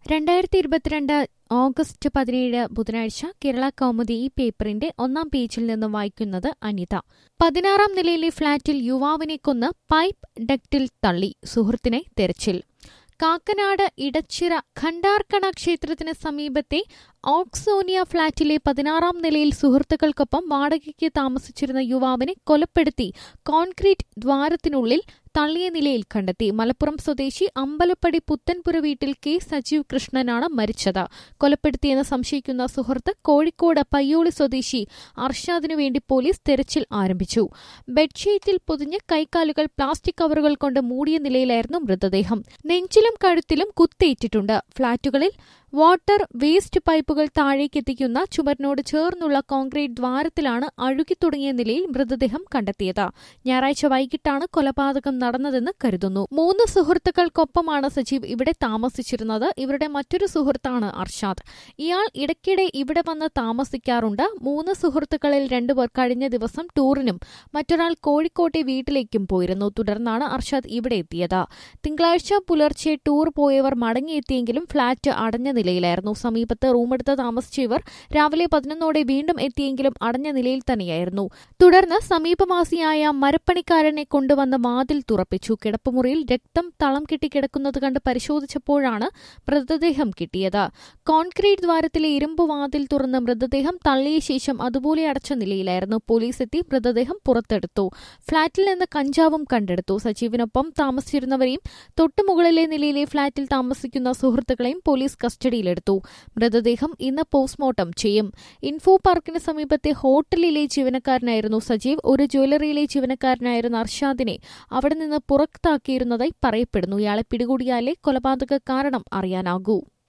രണ്ടായിരത്തി ഇരുപത്തിരണ്ട് ഓഗസ്റ്റ് പതിനേഴ് ബുധനാഴ്ച കേരള കൗമുദി ഈ പേപ്പറിന്റെ ഒന്നാം പേജിൽ നിന്നും വായിക്കുന്നത് അനിത പതിനാറാം നിലയിലെ ഫ്ളാറ്റിൽ യുവാവിനെ കൊന്ന് പൈപ്പ് ഡക്റ്റിൽ തള്ളി സുഹൃത്തിനെ തെരച്ചിൽ കാക്കനാട് ഇടച്ചിറ ഖണ്ഡാർക്കണ ക്ഷേത്രത്തിന് സമീപത്തെ ഓക്സോനിയ ഫ്ളാറ്റിലെ പതിനാറാം നിലയിൽ സുഹൃത്തുക്കൾക്കൊപ്പം വാടകയ്ക്ക് താമസിച്ചിരുന്ന യുവാവിനെ കൊലപ്പെടുത്തി കോൺക്രീറ്റ് ദ്വാരത്തിനുള്ളിൽ തള്ളിയ നിലയിൽ കണ്ടെത്തി മലപ്പുറം സ്വദേശി അമ്പലപ്പടി പുത്തൻപുര വീട്ടിൽ കെ സജീവ് കൃഷ്ണനാണ് മരിച്ചത് കൊലപ്പെടുത്തിയെന്ന് സംശയിക്കുന്ന സുഹൃത്ത് കോഴിക്കോട് പയ്യോളി സ്വദേശി അർഷാദിനു വേണ്ടി പോലീസ് തെരച്ചിൽ ആരംഭിച്ചു ബെഡ്ഷീറ്റിൽ പൊതിഞ്ഞ് കൈക്കാലുകൾ പ്ലാസ്റ്റിക് കവറുകൾ കൊണ്ട് മൂടിയ നിലയിലായിരുന്നു മൃതദേഹം നെഞ്ചിലും കഴുത്തിലും കുത്തേറ്റിട്ടുണ്ട് ഫ്ളാറ്റുകളിൽ വാട്ടർ വേസ്റ്റ് പൈപ്പുകൾ താഴേക്കെത്തിക്കുന്ന ചുമരിനോട് ചേർന്നുള്ള കോൺക്രീറ്റ് ദ്വാരത്തിലാണ് അഴുകിത്തുടങ്ങിയ നിലയിൽ മൃതദേഹം കണ്ടെത്തിയത് ഞായറാഴ്ച വൈകിട്ടാണ് കൊലപാതകം നടന്നതെന്ന് കരുതുന്നു മൂന്ന് സുഹൃത്തുക്കൾക്കൊപ്പമാണ് സജീവ് ഇവിടെ താമസിച്ചിരുന്നത് ഇവരുടെ മറ്റൊരു സുഹൃത്താണ് അർഷാദ് ഇയാൾ ഇടയ്ക്കിടെ ഇവിടെ വന്ന് താമസിക്കാറുണ്ട് മൂന്ന് സുഹൃത്തുക്കളിൽ രണ്ടുപേർ കഴിഞ്ഞ ദിവസം ടൂറിനും മറ്റൊരാൾ കോഴിക്കോട്ടെ വീട്ടിലേക്കും പോയിരുന്നു തുടർന്നാണ് അർഷാദ് ഇവിടെ എത്തിയത് തിങ്കളാഴ്ച പുലർച്ചെ ടൂർ പോയവർ മടങ്ങിയെത്തിയെങ്കിലും ഫ്ളാറ്റ് അടഞ്ഞ നിലയിലായിരുന്നു സമീപത്ത് റൂമെടുത്ത് താമസിച്ച ഇവർ രാവിലെ പതിനൊന്നോടെ വീണ്ടും എത്തിയെങ്കിലും അടഞ്ഞ നിലയിൽ തന്നെയായിരുന്നു തുടർന്ന് സമീപവാസിയായ മരപ്പണിക്കാരനെ കൊണ്ടുവന്ന് വാതിൽ തുറപ്പിച്ചു കിടപ്പുമുറിയിൽ രക്തം തളം കെട്ടി കിടക്കുന്നത് കണ്ട് പരിശോധിച്ചപ്പോഴാണ് മൃതദേഹം കിട്ടിയത് കോൺക്രീറ്റ് ദ്വാരത്തിലെ ഇരുമ്പ് വാതിൽ തുറന്ന് മൃതദേഹം തള്ളിയ ശേഷം അതുപോലെ അടച്ച നിലയിലായിരുന്നു പോലീസ് എത്തി മൃതദേഹം പുറത്തെടുത്തു ഫ്ളാറ്റിൽ നിന്ന് കഞ്ചാവും കണ്ടെടുത്തു സജീവിനൊപ്പം താമസിച്ചിരുന്നവരെയും തൊട്ടുമുകളിലെ നിലയിലെ ഫ്ളാറ്റിൽ താമസിക്കുന്ന സുഹൃത്തുക്കളെയും പോലീസ് കസ്റ്റഡിയിലെടുത്തു മൃതദേഹം ഇന്ന് പോസ്റ്റ്മോർട്ടം ചെയ്യും ഇൻഫോ പാർക്കിന് സമീപത്തെ ഹോട്ടലിലെ ജീവനക്കാരനായിരുന്നു സജീവ് ഒരു ജ്വല്ലറിയിലെ ജീവനക്കാരനായിരുന്ന അർഷാദിനെ അവിടെ നിന്ന് പുറത്താക്കിയിരുന്നതായി പറയപ്പെടുന്നു ഇയാളെ പിടികൂടിയാലേ കൊലപാതക കാരണം അറിയാനാകൂ